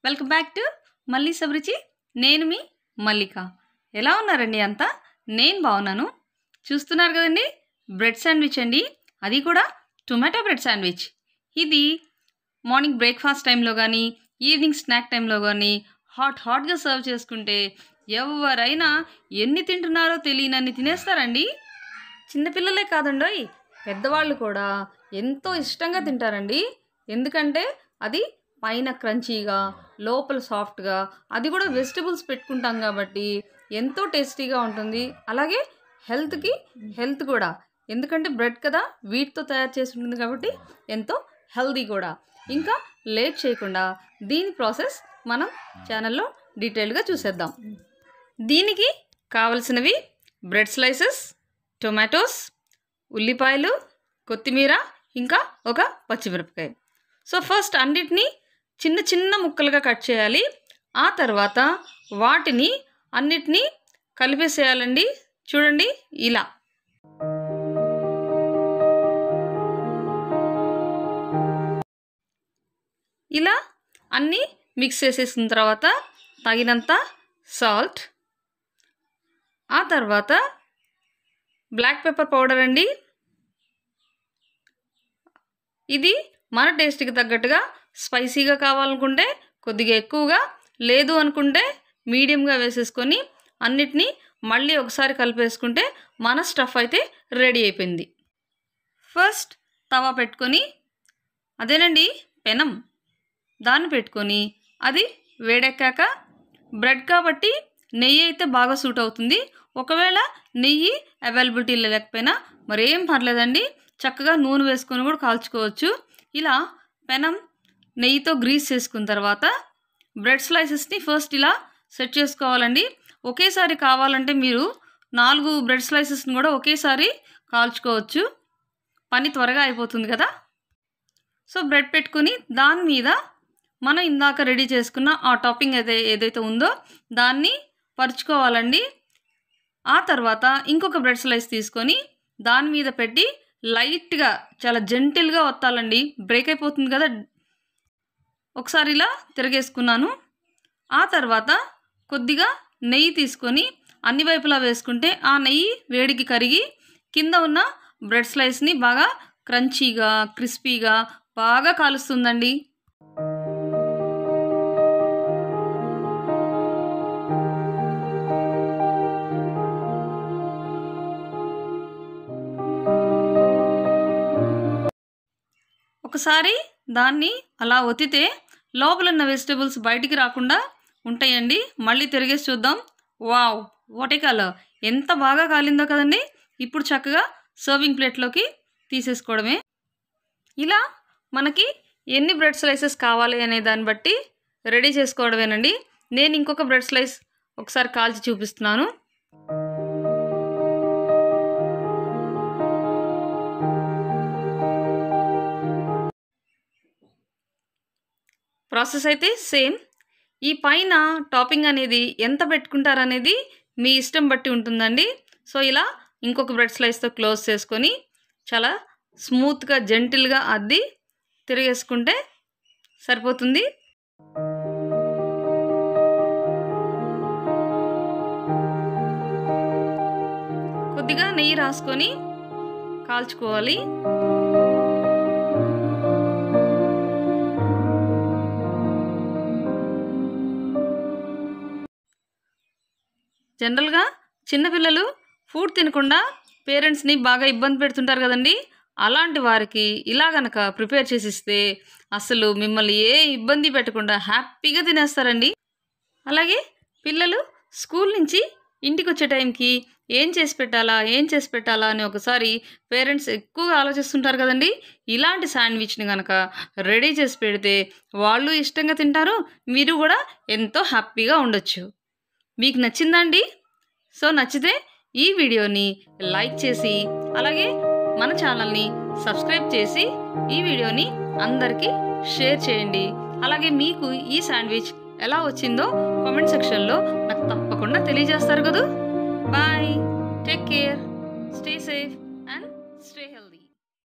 welcome back to మళ్ళీ సబ్రుచి నేను మీ మల్లిక ఎలా ఉన్నారండి అంతా నేను బాగున్నాను చూస్తున్నారు కదండి బ్రెడ్ శాండ్విచ్ అండి అది కూడా టొమాటో బ్రెడ్ శాండ్విచ్ ఇది మార్నింగ్ బ్రేక్ఫాస్ట్ టైంలో కానీ ఈవినింగ్ స్నాక్ టైంలో కానీ హాట్ హాట్గా సర్వ్ చేసుకుంటే ఎవరైనా ఎన్ని తింటున్నారో తెలియనన్ని తినేస్తారండి చిన్నపిల్లలే కాదండోయ్ పెద్దవాళ్ళు కూడా ఎంతో ఇష్టంగా తింటారండి ఎందుకంటే అది పైన క్రంచీగా లోపల సాఫ్ట్గా అది కూడా వెజిటబుల్స్ పెట్టుకుంటాం కాబట్టి ఎంతో టేస్టీగా ఉంటుంది అలాగే హెల్త్కి హెల్త్ కూడా ఎందుకంటే బ్రెడ్ కదా వీటితో తయారు చేసి ఉంటుంది కాబట్టి ఎంతో హెల్దీ కూడా ఇంకా లేట్ చేయకుండా దీని ప్రాసెస్ మనం ఛానల్లో డీటెయిల్గా చూసేద్దాం దీనికి కావలసినవి బ్రెడ్ స్లైసెస్ టొమాటోస్ ఉల్లిపాయలు కొత్తిమీర ఇంకా ఒక పచ్చిమిరపకాయ సో ఫస్ట్ అన్నిటినీ చిన్న చిన్న ముక్కలుగా కట్ చేయాలి ఆ తర్వాత వాటిని అన్నిటినీ కలిపేసేయాలండి చూడండి ఇలా ఇలా అన్నీ మిక్స్ చేసేసిన తర్వాత తగినంత సాల్ట్ ఆ తర్వాత బ్లాక్ పెప్పర్ పౌడర్ అండి ఇది మన టేస్ట్కి తగ్గట్టుగా స్పైసీగా కావాలనుకుంటే కొద్దిగా ఎక్కువగా లేదు అనుకుంటే మీడియంగా వేసేసుకొని అన్నిటినీ మళ్ళీ ఒకసారి కలిపేసుకుంటే మన స్టఫ్ అయితే రెడీ అయిపోయింది ఫస్ట్ తవా పెట్టుకొని అదేనండి పెనం దాన్ని పెట్టుకొని అది వేడెక్కాక బ్రెడ్ కాబట్టి నెయ్యి అయితే బాగా సూట్ అవుతుంది ఒకవేళ నెయ్యి అవైలబిలిటీ లేకపోయినా మరేం పర్లేదండి చక్కగా నూనె వేసుకొని కూడా కాల్చుకోవచ్చు ఇలా పెనం నెయ్యితో గ్రీస్ చేసుకున్న తర్వాత బ్రెడ్ స్లైసెస్ని ఫస్ట్ ఇలా సెట్ చేసుకోవాలండి ఒకేసారి కావాలంటే మీరు నాలుగు బ్రెడ్ స్లైసెస్ని కూడా ఒకేసారి కాల్చుకోవచ్చు పని త్వరగా అయిపోతుంది కదా సో బ్రెడ్ పెట్టుకుని దాని మీద మనం ఇందాక రెడీ చేసుకున్న ఆ టాపింగ్ ఏదై ఏదైతే ఉందో దాన్ని పరుచుకోవాలండి ఆ తర్వాత ఇంకొక బ్రెడ్ స్లైస్ తీసుకొని దాని మీద పెట్టి లైట్గా చాలా జెంటిల్గా వత్తాలండి బ్రేక్ అయిపోతుంది కదా ఒకసారి ఇలా తిరగేసుకున్నాను ఆ తర్వాత కొద్దిగా నెయ్యి తీసుకొని అన్ని వైపులా వేసుకుంటే ఆ నెయ్యి వేడికి కరిగి కింద ఉన్న బ్రెడ్ స్లైస్ని బాగా క్రంచీగా క్రిస్పీగా బాగా కాలుస్తుందండి ఒకసారి దాన్ని అలా ఒత్తితే లోపల ఉన్న వెజిటబుల్స్ బయటికి రాకుండా ఉంటాయండి మళ్ళీ తిరిగేసి చూద్దాం వావ్ వాటే కలర్ ఎంత బాగా కాలిందో కదండి ఇప్పుడు చక్కగా సర్వింగ్ ప్లేట్లోకి తీసేసుకోవడమే ఇలా మనకి ఎన్ని బ్రెడ్ స్లైసెస్ కావాలి అనే దాన్ని బట్టి రెడీ చేసుకోవడమేనండి నేను ఇంకొక బ్రెడ్ స్లైస్ ఒకసారి కాల్చి చూపిస్తున్నాను ప్రాసెస్ అయితే సేమ్ ఈ పైన టాపింగ్ అనేది ఎంత పెట్టుకుంటారనేది మీ ఇష్టం బట్టి ఉంటుందండి సో ఇలా ఇంకొక బ్రెడ్ స్లైస్తో క్లోజ్ చేసుకొని చాలా స్మూత్గా జెంటిల్గా అద్ది తిరిగేసుకుంటే సరిపోతుంది కొద్దిగా నెయ్యి రాసుకొని కాల్చుకోవాలి జనరల్గా చిన్నపిల్లలు ఫుడ్ తినకుండా పేరెంట్స్ని బాగా ఇబ్బంది పెడుతుంటారు కదండి అలాంటి వారికి ఇలా గనక ప్రిపేర్ చేసిస్తే అసలు మిమ్మల్ని ఏ ఇబ్బంది పెట్టకుండా హ్యాపీగా తినేస్తారండి అలాగే పిల్లలు స్కూల్ నుంచి ఇంటికి వచ్చే టైంకి ఏం చేసి పెట్టాలా ఏం చేసి పెట్టాలా అని ఒకసారి పేరెంట్స్ ఎక్కువగా ఆలోచిస్తుంటారు కదండి ఇలాంటి శాండ్విచ్ని కనుక రెడీ చేసి పెడితే వాళ్ళు ఇష్టంగా తింటారు మీరు కూడా ఎంతో హ్యాపీగా ఉండొచ్చు మీకు నచ్చిందండి సో నచ్చితే ఈ వీడియోని లైక్ చేసి అలాగే మన ఛానల్ని సబ్స్క్రైబ్ చేసి ఈ వీడియోని అందరికీ షేర్ చేయండి అలాగే మీకు ఈ శాండ్విచ్ ఎలా వచ్చిందో కామెంట్ సెక్షన్లో నాకు తప్పకుండా తెలియజేస్తారు కదా bye take care stay safe and stay healthy